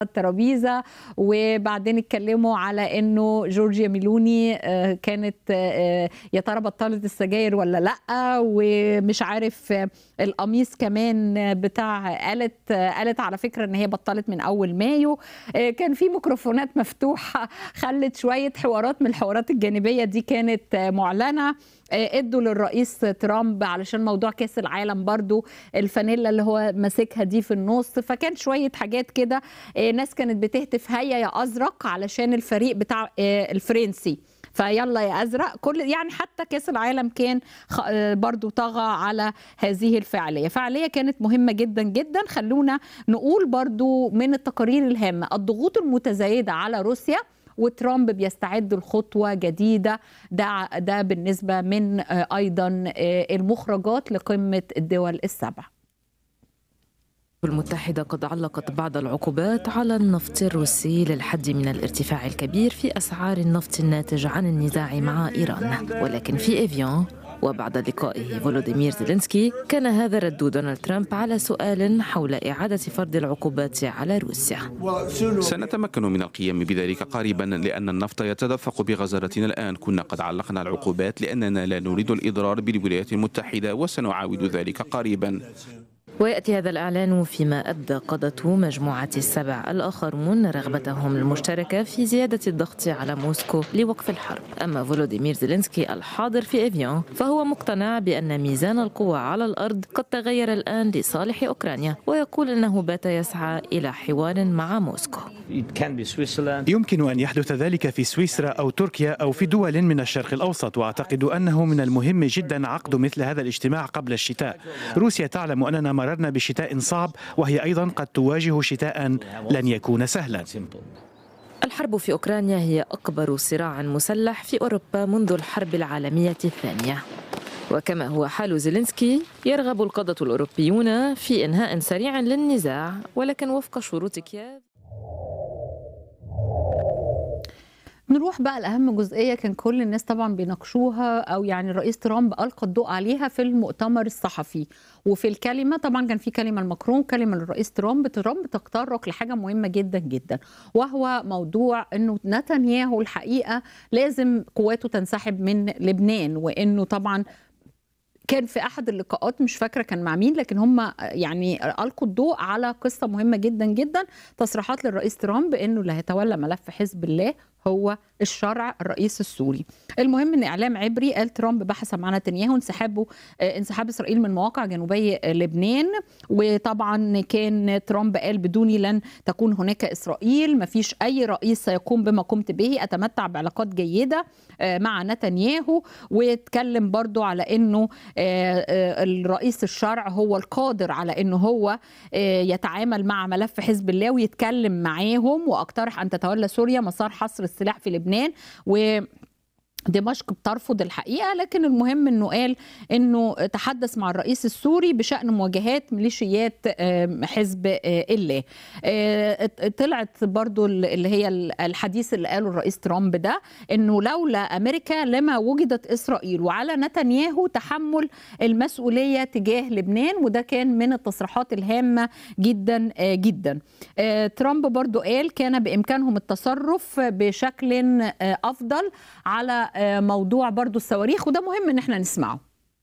الترابيزه وبعدين اتكلموا على انه جورجيا ميلوني آه، كانت آه، يا ترى بطلت السجاير ولا لا ومش عارف آه، القميص كمان بتاع قالت قالت على فكره ان هي بطلت من اول مايو آه، كان في ميكروفونات مفتوحه خلت شويه حوارات من الحوارات الجانبيه دي كانت آه، معلنه آه، ادوا للرئيس ترامب علشان موضوع كاس العالم برضو الفانيلا اللي هو ماسكها دي في النص فكان شويه حاجات كده آه، ناس كانت بتهتف هيا يا ازرق علشان الفريق بتاع آه، الفرنسي فيلا يا ازرق كل يعني حتى كاس العالم كان خ- آه، برضو طغى على هذه الفعاليه فعاليه كانت مهمه جدا جدا خلونا نقول برضو من التقارير الهامه الضغوط المتزايده على روسيا وترامب بيستعد لخطوه جديده ده ده بالنسبه من آه، ايضا آه، المخرجات لقمه الدول السبع المتحدة قد علقت بعض العقوبات على النفط الروسي للحد من الارتفاع الكبير في أسعار النفط الناتج عن النزاع مع إيران ولكن في إيفيان وبعد لقائه فولوديمير زيلينسكي كان هذا رد دونالد ترامب على سؤال حول إعادة فرض العقوبات على روسيا سنتمكن من القيام بذلك قريبا لأن النفط يتدفق بغزارتنا الآن كنا قد علقنا العقوبات لأننا لا نريد الإضرار بالولايات المتحدة وسنعاود ذلك قريبا ويأتي هذا الإعلان فيما أبدى قادة مجموعة السبع الآخرون رغبتهم المشتركة في زيادة الضغط على موسكو لوقف الحرب أما فولوديمير زيلينسكي الحاضر في إيفيان فهو مقتنع بأن ميزان القوى على الأرض قد تغير الآن لصالح أوكرانيا ويقول أنه بات يسعى إلى حوار مع موسكو It can be Switzerland. يمكن أن يحدث ذلك في سويسرا أو تركيا أو في دول من الشرق الأوسط وأعتقد أنه من المهم جدا عقد مثل هذا الاجتماع قبل الشتاء روسيا تعلم أننا مررنا بشتاء صعب وهي أيضا قد تواجه شتاء لن يكون سهلا Simple. الحرب في أوكرانيا هي أكبر صراع مسلح في أوروبا منذ الحرب العالمية الثانية وكما هو حال زيلينسكي يرغب القادة الأوروبيون في إنهاء سريع للنزاع ولكن وفق شروط كييف نروح بقى لأهم جزئية كان كل الناس طبعا بيناقشوها أو يعني الرئيس ترامب ألقى الضوء عليها في المؤتمر الصحفي وفي الكلمة طبعا كان في كلمة لماكرون كلمة للرئيس ترامب ترامب تطرق لحاجة مهمة جدا جدا وهو موضوع أنه نتنياهو الحقيقة لازم قواته تنسحب من لبنان وأنه طبعا كان في احد اللقاءات مش فاكره كان مع مين لكن هم يعني القوا الضوء على قصه مهمه جدا جدا تصريحات للرئيس ترامب انه اللي هيتولى ملف حزب الله هو الشرع الرئيس السوري المهم ان اعلام عبري قال ترامب بحث مع نتنياهو انسحابه آه، انسحاب اسرائيل من مواقع جنوبي آه، لبنان وطبعا كان ترامب قال بدوني لن تكون هناك اسرائيل ما فيش اي رئيس سيقوم بما قمت به اتمتع بعلاقات جيده آه، مع نتنياهو واتكلم برضو على انه آه، آه، الرئيس الشرع هو القادر على انه هو آه، يتعامل مع ملف حزب الله ويتكلم معاهم واقترح ان تتولى سوريا مسار حصر السلاح في لبنان و دمشق بترفض الحقيقه لكن المهم انه قال انه تحدث مع الرئيس السوري بشان مواجهات ميليشيات آم، حزب آه، الله آه، طلعت برضو اللي هي الحديث اللي قاله الرئيس ترامب ده انه لولا امريكا لما وجدت اسرائيل وعلى نتنياهو تحمل المسؤوليه تجاه لبنان وده كان من التصريحات الهامه جدا آه، جدا آه، ترامب برضو قال كان بامكانهم التصرف بشكل آه، افضل على آه، موضوع برضو الصواريخ وده مهم ان احنا نسمعه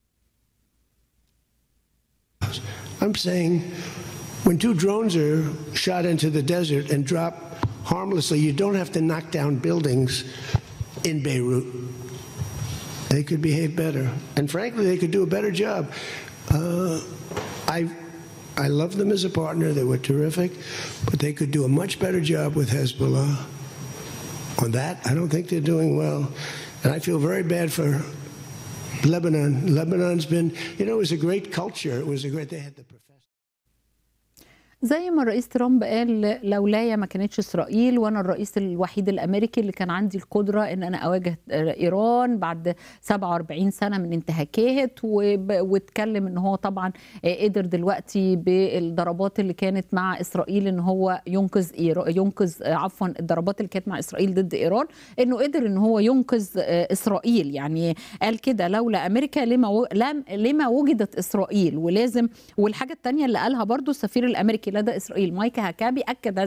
I'm saying when two drones are shot into the desert and drop harmlessly, you don't have to knock down buildings in Beirut. They could behave better. And frankly, they could do a better job. Uh, I, I love them as a partner. They were terrific. But they could do a much better job with Hezbollah. On that, I don't think they're doing well. And I feel very bad for Lebanon. Lebanon's been, you know, it was a great culture. It was a great, they had the professor. زي ما الرئيس ترامب قال لولايا ما كانتش اسرائيل وانا الرئيس الوحيد الامريكي اللي كان عندي القدره ان انا اواجه ايران بعد 47 سنه من انتهاكات وب- واتكلم ان هو طبعا قدر دلوقتي بالضربات اللي كانت مع اسرائيل ان هو ينقذ إيران ينقذ عفوا الضربات اللي كانت مع اسرائيل ضد ايران انه قدر ان هو ينقذ اسرائيل يعني قال كده لولا امريكا لما و... لم... لما وجدت اسرائيل ولازم والحاجه الثانيه اللي قالها برضو السفير الامريكي لدى اسرائيل مايك هاكابي اكد